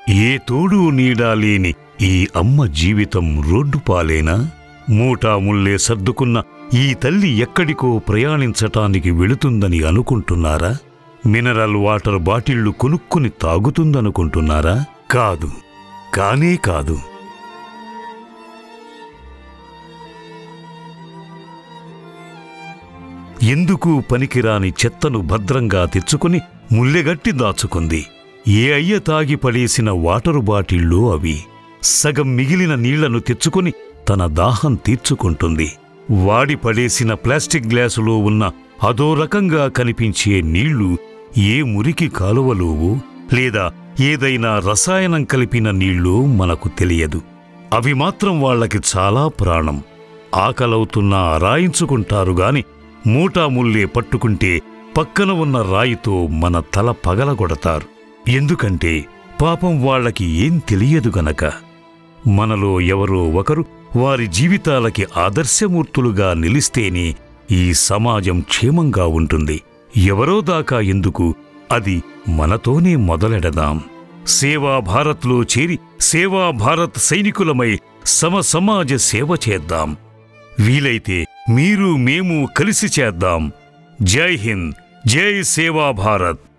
ఏ తోడు నీడా లేని ఈ అమ్మ జీవితం రోడ్డు పాలేనా మూటా ముల్లే సర్దుకున్న ఈ తల్లి ఎక్కడికో ప్రయాణించటానికి వెళుతుందని అనుకుంటున్నారా మినరల్ వాటర్ బాటిళ్లు కొనుక్కుని తాగుతుందనుకుంటున్నారా కాదు కానే కాదు ఎందుకు పనికిరాని చెత్తను భద్రంగా తెచ్చుకుని ముల్లెగట్టి దాచుకుంది ఏ అయ్య తాగి పడేసిన వాటరు బాటిళ్ళు అవి సగం మిగిలిన నీళ్లను తెచ్చుకుని తన దాహం తీర్చుకుంటుంది వాడి పడేసిన ప్లాస్టిక్ గ్లాసులో ఉన్న అదో రకంగా కనిపించే నీళ్లు ఏ మురికి కాలువలోవో లేదా ఏదైనా రసాయనం కలిపిన నీళ్ళో మనకు తెలియదు అవి మాత్రం వాళ్ళకి చాలా ప్రాణం ఆకలవుతున్నా రాయించుకుంటారు గాని మూటాముల్లే పట్టుకుంటే పక్కన ఉన్న రాయితో మన తల పగలగొడతారు ఎందుకంటే పాపం వాళ్ళకి ఏం తెలియదు గనక మనలో ఎవరో ఒకరు వారి జీవితాలకి ఆదర్శమూర్తులుగా నిలిస్తేనే ఈ సమాజం క్షేమంగా ఉంటుంది ఎవరో దాకా ఎందుకు అది మనతోనే మొదలెడదాం సేవా భారత్లో చేరి సేవా భారత్ సైనికులమై సమ సమాజ సేవ చేద్దాం వీలైతే మీరు మేము కలిసి చేద్దాం జై హింద్ జై సేవా భారత్